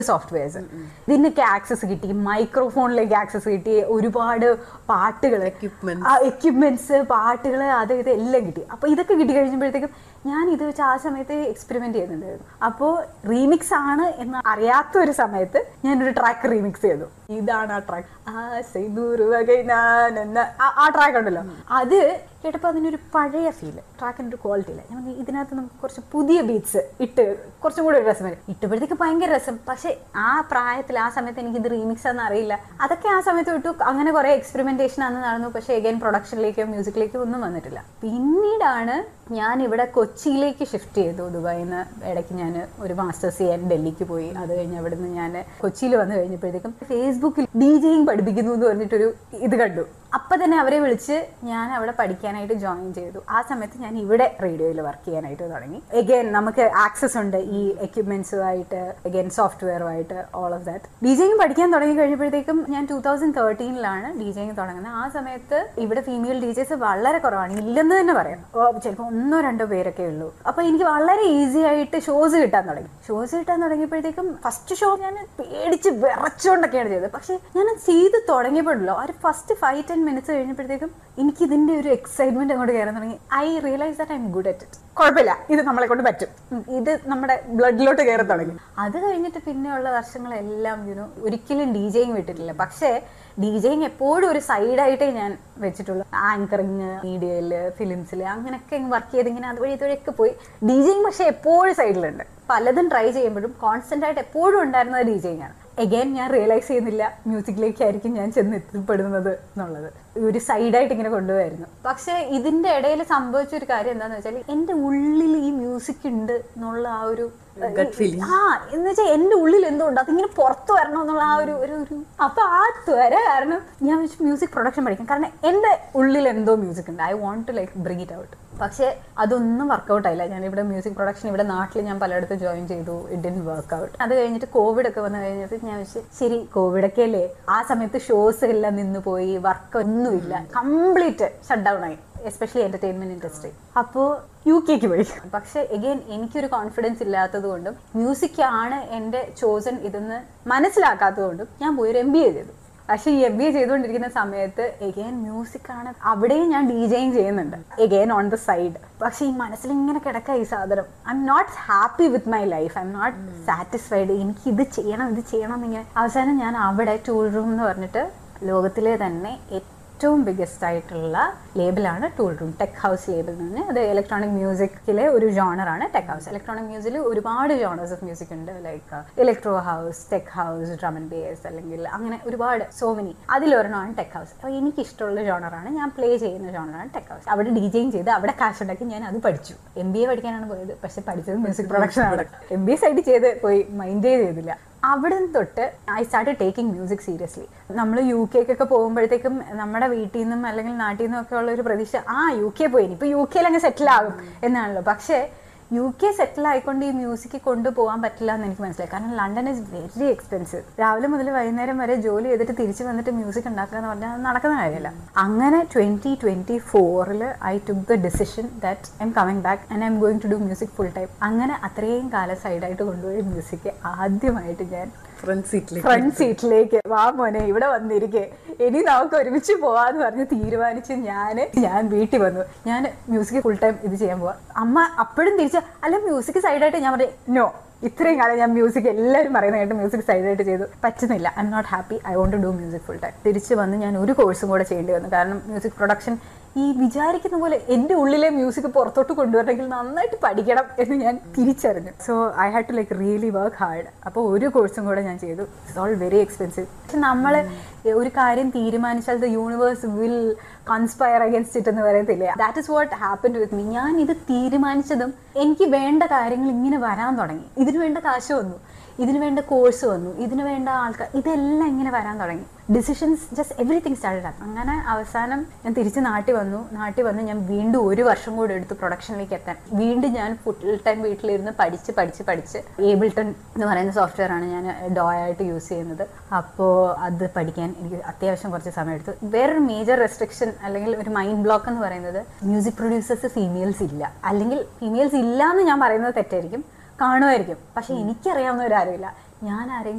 Softwares ഇതിനൊക്കെ access കിട്ടി മൈക്രോഫോണിലേക്ക് access കിട്ടി ഒരുപാട് പാട്ടുകൾ Equipments. എക്യുപ്മെന്റ്സ് പാട്ടുകൾ അത് ഇത് എല്ലാം കിട്ടി അപ്പോൾ ഇതൊക്കെ കിട്ടി കഴിഞ്ഞപ്പോഴത്തേക്കും ഞാൻ ഇത് വെച്ച് ആ സമയത്ത് എക്സ്പെരിമെന്റ് ചെയ്യുന്നുണ്ടായിരുന്നു അപ്പോൾ റീമിക്സ് ആണ് എന്ന് അറിയാത്ത ഒരു സമയത്ത് ഞാനൊരു ട്രാക്ക് റീമിക്സ് ചെയ്തു ഇതാണ് ആ ട്രാക്ക് ആസൈ നൂറ് വകை ഞാൻ എന്ന ആ- ആ ട്രാക്ക് ഉണ്ടല്ലോ അത് കേട്ടപ്പോൾ അതിനൊരു പഴയ ഫീല് ട്രാക്കിന് ഒരു ക്വാളിറ്റി ഇല്ല ഞാൻ പറഞ്ഞു, ഇതിനകത്ത് നമുക്ക് കുറച്ച് പുതിയ ബീറ്റ്സ് ഇട്ട് കുറച്ചും കൂടി ഒരു രസം വരും ഇട്ടപ്പോഴത്തേക്ക് ഭയങ്കര രസം പക്ഷെ ആ പ്രായത്തിൽ ആ സമയത്ത് എനിക്ക് ഇത് റീമിക്സ് ആണെന്ന് അറിയില്ല അതൊക്കെ ആ സമയത്ത് വിട്ടു അങ്ങനെ കുറെ എക്സ്പെരിമെന്റേഷൻ അന്ന് നടന്നു പക്ഷേ എഗൈൻ പ്രൊഡക്ഷനിലേക്കോ മ്യൂസിക്കിലേക്കോ ഒന്നും വന്നിട്ടില്ല പിന്നീടാണ് ഞാൻ ഇവിടെ കൊച്ചിയിലേക്ക് ഷിഫ്റ്റ് ചെയ്തു ദുബായിൽ നിന്ന് ഇടയ്ക്ക് ഞാൻ ഒരു മാസ്റ്റേഴ്സ് ചെയ്യാൻ ഡൽഹിക്ക് പോയി അത് കഴിഞ്ഞ് അവിടെ നിന്ന് ഞാൻ കൊച്ചിയിൽ വന്നു കഴിഞ്ഞപ്പോഴത്തേക്കും ഫേസ്ബുക്കിൽ ഡി ജെയിങ് പഠിപ്പിക്കുന്നു എന്ന് പറഞ്ഞിട്ടൊരു ഇത് കണ്ടു അപ്പം തന്നെ അവരെ വിളിച്ച് ഞാൻ അവിടെ പഠിക്കാനായിട്ട് ജോയിൻ ചെയ്തു ആ സമയത്ത് ഞാൻ ഇവിടെ റേഡിയോയിൽ വർക്ക് ചെയ്യാനായിട്ട് തുടങ്ങി എഗൈൻ നമുക്ക് ആക്സസ് ഉണ്ട് ഈ എക്യുപ്മെന്റ്സുമായിട്ട് എഗൈൻ സോഫ്റ്റ്വെയറുമായിട്ട് all of that DJing പഠിക്കാൻ തുടങ്ങി കഴിഞ്ഞപ്പോഴത്തേക്കും ഞാൻ ടൂ തൗസൻഡ് തേർട്ടീനിലാണ് ഡി ജെയിങ് തുടങ്ങുന്നത് ആ സമയത്ത് ഇവിടെ ഫീമെയിൽ ഡി ജെസ് വളരെ കുറവാണ് ഇല്ലെന്ന് തന്നെ പറയാം ചിലപ്പോൾ ഒന്നോ രണ്ടോ പേരൊക്കെ ഉള്ളൂ അപ്പൊ എനിക്ക് വളരെ ഈസി ആയിട്ട് ഷോസ് കിട്ടാൻ തുടങ്ങി ഷോസ് കിട്ടാൻ തുടങ്ങിയപ്പോഴത്തേക്കും ഫസ്റ്റ് ഷോ ഞാൻ പേടിച്ച് വിറച്ചുകൊണ്ടൊക്കെയാണ് ചെയ്തത് പക്ഷെ ഞാൻ അത് ചെയ്ത് തുടങ്ങിയപ്പോഴല്ലോ ഒരു ഫസ്റ്റ് ഫൈവ് ടെൻ മിനിറ്റ്സ് കഴിഞ്ഞപ്പോഴത്തേക്കും എനിക്ക് ഇതിന്റെ ഒരു എക്സൈറ്റ്മെന്റ് അങ്ങോട്ട് കയറാൻ തുടങ്ങി I realise that I'm good at it കുഴപ്പമില്ല ഇത് നമ്മളെ കൊണ്ട് പറ്റും ഉം, ഇത് നമ്മുടെ ബ്ലഡിലോട്ട് കയറി തുടങ്ങി അത് കഴിഞ്ഞിട്ട് പിന്നെയുള്ള വർഷങ്ങളെല്ലാം യുനോ ഒരിക്കലും ഡി ജെയിങ് വിട്ടിട്ടില്ല പക്ഷേ ഡി ജെയിങ് എപ്പോഴും ഒരു സൈഡായിട്ടേ ഞാൻ വെച്ചിട്ടുള്ളൂ ആങ്കറിങ് മീഡിയയിൽ ഫിലിംസിൽ അങ്ങനെയൊക്കെ വർക്ക് ചെയ്ത് ഇങ്ങനെ അതുവഴി ഇതുവഴിയൊക്കെ പോയി ഡി ജെയിങ് പക്ഷേ എപ്പോഴും സൈഡിലുണ്ട് പലതും ട്രൈ ചെയ്യുമ്പോഴും കോൺസ്റ്റന്റ് ആയിട്ട് എപ്പോഴും ഉണ്ടായിരുന്നത് ഡി ജെയിങ് ആണ് എഗൈൻ ഞാൻ റിയലൈസ് ചെയ്യുന്നില്ല മ്യൂസിക്കിലേക്കായിരിക്കും ഞാൻ ചെന്ന് എത്തിപ്പെടുന്നത് എന്നുള്ളത് ഒരു സൈഡായിട്ട് ഇങ്ങനെ കൊണ്ടുപോയായിരുന്നു പക്ഷെ ഇതിന്റെ ഇടയിൽ സംഭവിച്ച ഒരു കാര്യം എന്താന്ന് വെച്ചാൽ എന്റെ ഉള്ളിൽ ഈ മ്യൂസിക് ഉണ്ട് എന്നുള്ള ആ ഒരു Gut feeling. ആ എന്ന് വെച്ചാൽ എന്റെ ഉള്ളിൽ എന്തോ ഉണ്ട് അതിങ്ങനെ പുറത്തു വരണം എന്നുള്ള ആ ഒരു ഒരു ഒരു അപ്പൊ ആ ത്വര കാരണം ഞാൻ മ്യൂസിക് പ്രൊഡക്ഷൻ പഠിക്കാം കാരണം എന്റെ ഉള്ളിൽ എന്തോ മ്യൂസിക് ഉണ്ട് I want to like bring it out പക്ഷേ അതൊന്നും വർക്കൗട്ട് ആയില്ല ഞാൻ ഇവിടെ മ്യൂസിക് പ്രൊഡക്ഷൻ ഇവിടെ നാട്ടിൽ ഞാൻ പലയിടത്തും ജോയിൻ ചെയ്തു ഇറ്റ് ഡിൻ വർക്ക് ഔട്ട് അത് കഴിഞ്ഞിട്ട് കോവിഡ് ഒക്കെ വന്നു കഴിഞ്ഞിട്ട് ഞാൻ വെച്ച് ശരി കോവിഡ് ഒക്കെ അല്ലേ ആ സമയത്ത് ഷോസ് എല്ലാം നിന്ന് പോയി വർക്ക് ഒന്നുമില്ല കംപ്ലീറ്റ് ഷട്ട് ഡൗൺ ആയി എസ്പെഷ്യലി എന്റർടൈൻമെന്റ് ഇൻഡസ്ട്രി അപ്പോൾ യു കെക്ക് പോയി പക്ഷെ എഗെയിൻ എനിക്കൊരു കോൺഫിഡൻസ് ഇല്ലാത്തത് കൊണ്ടും മ്യൂസിക് ആണ് എൻ്റെ ചോസൺ ഇതെന്ന് മനസ്സിലാക്കാത്തത് കൊണ്ടും ഞാൻ പോയി ഒരു എം ബി എ ചെയ്തു പക്ഷെ ഈ എം ബി എ ചെയ്തുകൊണ്ടിരിക്കുന്ന സമയത്ത് എഗെയിൻ മ്യൂസിക് ആണ് അവിടെയും ഞാൻ ഡി ജെയും ചെയ്യുന്നുണ്ട് എഗെയിൻ ഓൺ ദ സൈഡ് പക്ഷെ ഈ മനസ്സിൽ ഇങ്ങനെ കിടക്കുക ഈ സാധനം I'm not happy with my life I'm not satisfied എനിക്ക് ഇത് ചെയ്യണം ഇത് ചെയ്യണം എന്നിങ്ങനെ അവസാനം ഞാൻ അവിടെ ടൂൾ റൂം എന്ന് പറഞ്ഞിട്ട് ലോകത്തിലെ തന്നെ ഏറ്റവും ബിഗസ്റ്റ് ആയിട്ടുള്ള ലേബിളാണ് Toolroom tech house label എന്ന് പറഞ്ഞാൽ അത് ഇലക്ട്രോണിക് മ്യൂസിക്കിലെ ഒരു ജോണറാണ് ടെക് ഹൗസ് ഇലക്ട്രോണിക് മ്യൂസിൽ ഒരുപാട് ജോണേഴ്സ് ഓഫ് മ്യൂസിക് ഉണ്ട് like electro house tech house drum and bass അല്ലെങ്കിൽ അങ്ങനെ ഒരുപാട് സോ മെനി അതിലൊരെണ്ണമാണ് ടെക് ഹൗസ് അപ്പോൾ എനിക്ക് ഇഷ്ടമുള്ള ജോണറാണ് ഞാൻ പ്ലേ ചെയ്യുന്ന ജോണറാണ് ടെക് ഹൗസ് അവിടെ ഡി ജെയും ചെയ്ത് അവിടെ കാശ് ഉണ്ടാക്കി ഞാൻ അത് പഠിച്ചു എം ബി എ പഠിക്കാനാണ് പോയത് പക്ഷെ പഠിച്ചത് മ്യൂസിക് പ്രൊഡക്ഷൻ ആണ് എം ബി എ സൈഡ് ചെയ്ത് പോയി മൈൻഡ് ചെയ്തില്ല അവിടെ നിന്ന് തൊട്ട് I start taking music seriously നമ്മൾ യു കെക്കൊക്കെ പോകുമ്പോഴത്തേക്കും നമ്മുടെ വീട്ടിൽ നിന്നും അല്ലെങ്കിൽ നാട്ടിൽ നിന്നും ഒക്കെ ഉള്ള ഒരു പ്രതീക്ഷ ആ യു കെ പോയി ഇപ്പൊ യു കെയിൽ അങ്ങ് സെറ്റിൽ ആകും എന്നാണല്ലോ പക്ഷേ യു കെ സെറ്റിൽ ആയിക്കൊണ്ട് ഈ മ്യൂസിക് കൊണ്ടുപോകാൻ പറ്റില്ല എന്ന് എനിക്ക് മനസ്സിലായി കാരണം ലണ്ടൻ ഇസ് വെരി എക്സ്പെൻസീവ് രാവിലെ മുതൽ വൈകുന്നേരം വരെ ജോലി ചെയ്തിട്ട് തിരിച്ച് വന്നിട്ട് മ്യൂസിക് ഉണ്ടാക്കുക എന്ന് പറഞ്ഞാൽ അത് നടക്കുന്ന കാര്യമല്ല അങ്ങനെ ട്വന്റി ട്വന്റി ഫോറിൽ I took the decision that I'm coming back and I'm going to do music full time അങ്ങനെ അത്രയും കാലം സൈഡായിട്ട് കൊണ്ടുപോയ മ്യൂസിക് ആദ്യമായിട്ട് ഞാൻ ഫ്രണ്ട് സീറ്റിലേക്ക് ഫ്രണ്ട് സീറ്റിലേക്ക് വാ മോനെ ഇവിടെ വന്നിരിക്കെ ഇനി നമുക്ക് ഒരുമിച്ച് പോവാന്ന് പറഞ്ഞ് തീരുമാനിച്ച് ഞാൻ ഞാൻ വീട്ടിൽ വന്നു ഞാൻ മ്യൂസിക് ഫുൾ ടൈം ഇത് ചെയ്യാൻ പോവാ അമ്മ അപ്പോഴും തിരിച്ച് അല്ല മ്യൂസിക് സൈഡായിട്ട് ഞാൻ പറഞ്ഞു നോ ഇത്രയും കാലം ഞാൻ മ്യൂസിക് എല്ലാവരും പറയുന്ന കേട്ട് മ്യൂസിക് സൈഡായിട്ട് ചെയ്തു പറ്റുന്നില്ല I'm not happy I want to do music full time തിരിച്ച് വന്ന് ഞാൻ ഒരു കോഴ്സും കൂടെ ചെയ്യേണ്ടി വന്നു കാരണം മ്യൂസിക് പ്രൊഡക്ഷൻ ഈ വിചാരിക്കുന്ന പോലെ എൻ്റെ ഉള്ളിലെ മ്യൂസിക് പുറത്തോട്ട് കൊണ്ടുവരണമെങ്കിൽ നന്നായിട്ട് പഠിക്കണം എന്ന് ഞാൻ തിരിച്ചറിഞ്ഞു so I had to like really work hard അപ്പോൾ ഒരു കോഴ്സും കൂടെ ഞാൻ ചെയ്തു ഇറ്റ്സ് ഓൾ വെരി എക്സ്പെൻസീവ് പക്ഷെ നമ്മൾ ഒരു കാര്യം തീരുമാനിച്ചാൽ the universe will conspire against it എന്ന് പറയത്തില്ലേ that is what happen with me ഞാൻ ഇത് തീരുമാനിച്ചതും എനിക്ക് വേണ്ട കാര്യങ്ങൾ ഇങ്ങനെ വരാൻ തുടങ്ങി ഇതിനു വേണ്ട കാശ് വന്നു ഇതിനു വേണ്ട കോഴ്സ് വന്നു ഇതിനു വേണ്ട ആൾക്കാർ ഇതെല്ലാം ഇങ്ങനെ വരാൻ തുടങ്ങി decisions just everything started up അങ്ങനെ അവസാനം ഞാൻ തിരിച്ച് നാട്ടിൽ വന്നു നാട്ടിൽ വന്ന് ഞാൻ വീണ്ടും ഒരു വർഷം കൂടെ എടുത്തു പ്രൊഡക്ഷനിലേക്ക് എത്താൻ വീണ്ടും ഞാൻ ഫുൾ ടൈം വീട്ടിലിരുന്ന് പഠിച്ച് പഠിച്ച് പഠിച്ച് ഏബിൾട്ടൺ എന്ന് പറയുന്ന സോഫ്റ്റ്വെയർ ആണ് ഞാൻ ഡോ ആയിട്ട് യൂസ് ചെയ്യുന്നത് അപ്പോൾ അത് പഠിക്കാൻ എനിക്ക് അത്യാവശ്യം കുറച്ച് സമയം എടുത്തു വേറൊരു മേജർ റെസ്ട്രിക്ഷൻ അല്ലെങ്കിൽ ഒരു മൈൻഡ് ബ്ലോക്ക് എന്ന് പറയുന്നത് മ്യൂസിക് പ്രൊഡ്യൂസേഴ്സ് ഫീമെയിൽസ് ഇല്ല അല്ലെങ്കിൽ ഫീമെയിൽസ് ഇല്ല എന്ന് ഞാൻ പറയുന്നത് തെറ്റായിരിക്കും കാണുമായിരിക്കും പക്ഷെ എനിക്കറിയാവുന്നവരാരുമില്ല ഞാൻ ആരെയും